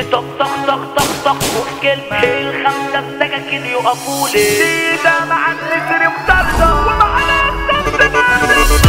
طق طق طق طق طق فوق كلمة الخمسة بسكاكين يقفولي سيدة مع النسر مطردة ومعنا السمس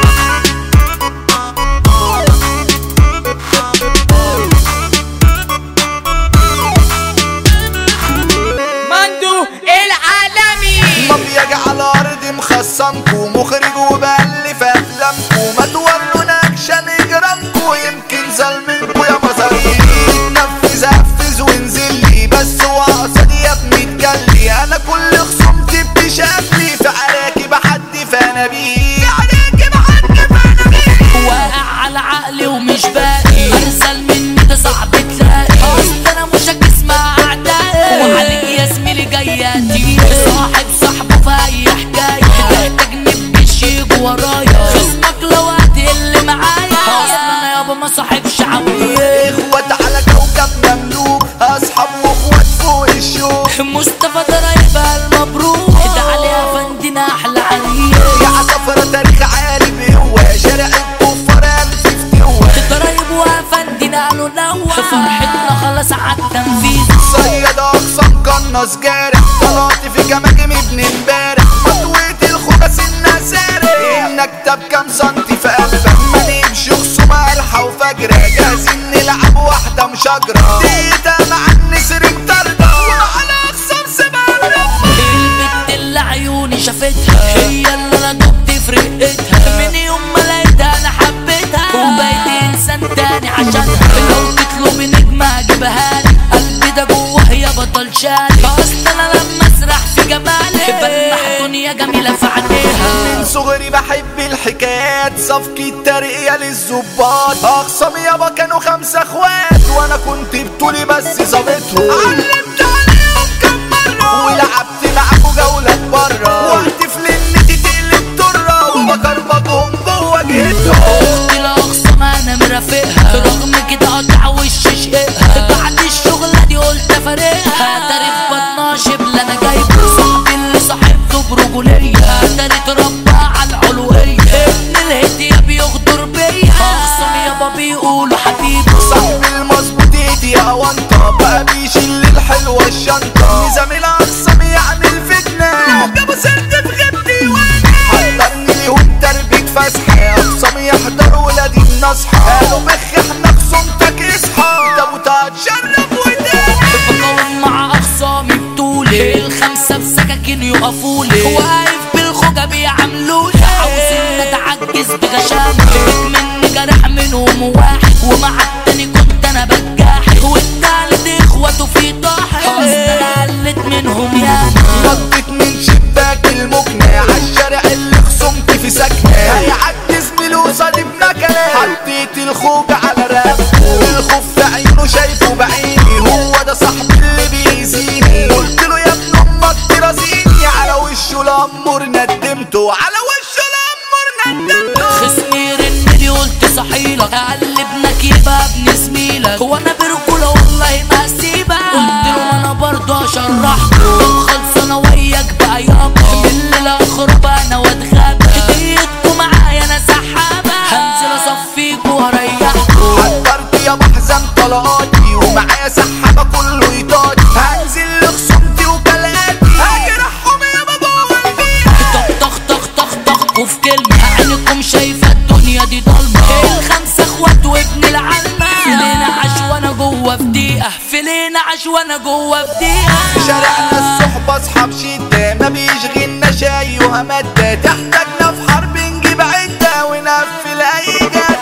مندو العالمي مبيج على ارض مخصمكو مخرج وبألف افلامكو ما توروا اكشن اجرامكو يمكن ظلمكو يا مصاريف نفذ احفز وانزل لي بس وقصدي يا ابني تجلي انا كل خصومتي بتشافلي في عراكي بحد فانا بيه في عراكي بحد فانا بيه واقع على عقلي ومش باقي ارسل مني ده صعب تلاقي اصل انا مش هتسمع اعدائي وعليك يا زميلي جاياتي صاحب صاحبه في اي حكايه تحتاجني بجيش يجوا ورايا خصمك لو هتقل معايا اصل انا يابا ما صاحبش عويه اخوات على كوكب مملوك اصحاب واخوات فوق الشوك مصطفى ده رايبها المبروك ده عليها فندنا احلى عريس يا عصفرة تاريخ عالي بقوة شارع الكفار ألف فتوة ضرايب وفندنا قالوا نوع فرحتنا خلاص عالتنفيذ صياد أقسام قناص جارح طلعت في جماجم ابن امبارح مطويت الخبز النسارح النكتة بكام سنتي في قلبك ما نمشي خصومة قرحة وفجرة جاهزين نلعب واحدة مشاجرة ديتا مع النسر مطاردة وعلى أقسام سبارة البت اللي عيوني شافتها هي اللي انا دبت في رقتها من يوم ما لقيتها انا حبيتها وبقيت انسان تاني عشانها لو تطلبي نجمة اجيبها لي قلبي ده جوه هي بطل شالي اصل انا لما اسرح في جمالي بلمح دنيا جميلة في عينيها من صغري بحب الحكايات صفقة ترقية للظباط أقسم يابا كانوا خمسة اخوات وأنا كنت بطولي بس ظابطهم علمت عليهم كم مرة ولعبت معاكوا جولات برا وقت في لنتي تقلب طرة وبكربجهم جوه جهتهم اختي لاقصى ما انا مرافقها رغم كده قطع وش شقها بعد الشغلة دي قلت افارقها تاريخ بطنها شبل انا جايبه صاحبي اللي صاحبته برجولية تاريخ اتربى على العلوية ابن الهدية بيغدر بيا اقسم يابا بيقولوا حبيبي صاحب المظبوط ايدي يا وانطة بقى بيشيل الحلوة الشنطة نظام الأقسام يعمل فتنة جابوا سيرتي في غيبتي وانا حضرني ليهم تربية فسحة أقسام يحضروا ولادي النصحى قالوا بخ احنا خصومتك اصحى ده ابو تشرب وداني بقاوم مع اخصامي بطولي الخمسة بسكاكين يقفولي واقف بالخوجة بيعاملولي عاوزين نتعجز بغشامة مني جرح منهم واحد ومع التاني كنت انا بجاحد والتالت اخواته في طاحن اصل انا قلت منهم ياما نطت من شباك المكنة عالشارع اللي خصومتي في سكنة هيعدي زميله قصادي بمكنة حطيت الخوج على رقبته الخوف في عينه شايفه بعيني هو ده صاحبي اللي بيأذيني قلت له يا ابن امك ترازيني على وشه الامور ندمته على وشه الامور ندمته خصمي رن لي قلت صحيلك قال ابنك يبقى ابن زميلك وانا برجولة والله ما هسيبك قلت له انا برضه اشرحته طب خلص انا وياك بقى يابا من الاخر بقى انا واتغابى ايدكوا معايا انا سحابة هنزل اصفيكوا واريحكوا حضرت يا بحزن طلقاتي ومعايا سحابة كله يطاطي هنزل لخصومتي وكلاتي هجرحهم يا بابا والبيت طخ طخ طخ طخ طخ وفي كلمة عينكم شايفة الدنيا دي ضلمة الخمسة اخوات وابن العلمة فيلينا عاش وانا جوه في دقيقة فيلينا عاش وانا جوه في دقيقة شارعنا الصحبة اصحاب شدة ما بيشغلنا شاي وهمدة تحتاجنا في حرب نجيب عدة ونقفل اي جد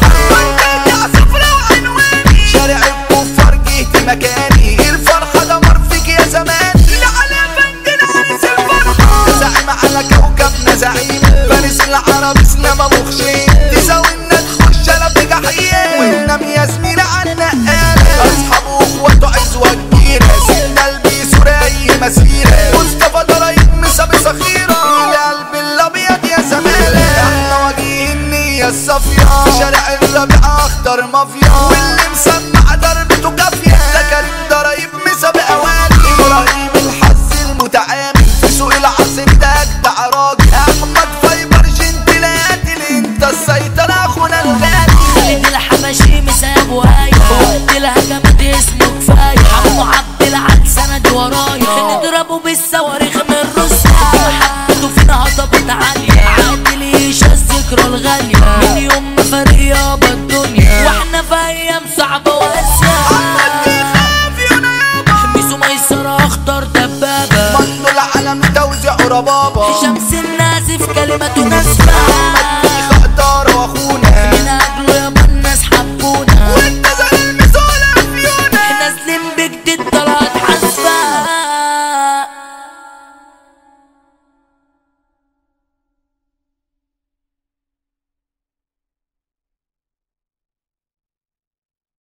جرحة يا صفرا وعنواني شارع الكفار جهتي مكاني الفرحة دمر فيك يا زمان لا على بندنا عرس الفرحة زعيم على كوكبنا زعيم فارس العرب اسلام ابو خشيم تساوينا تخش انا في جحيم وننام يا زميلي على النقالة اصحابه واخواته عزوة كبيرة سيدنا البيس وراي مسيرة مصطفى ضرايب مسابي صخيرة القلب الابيض يا زمالة احنا واجهين النية الصافية في شارع الربيع اخضر مافيا واللي مسمع ضربته كافية ده كريم ضرايب مسابي اواني ابراهيم الحظ المتعامل في سوق العصر ده اجدع راجل احمد فايبر جنتلات اللي انت السيطرة اخونا الغالي خالد الحبشي مساب وهاي وقت الهجمات اسمه توزيع ربابة شمس النازف كلمته ناسفة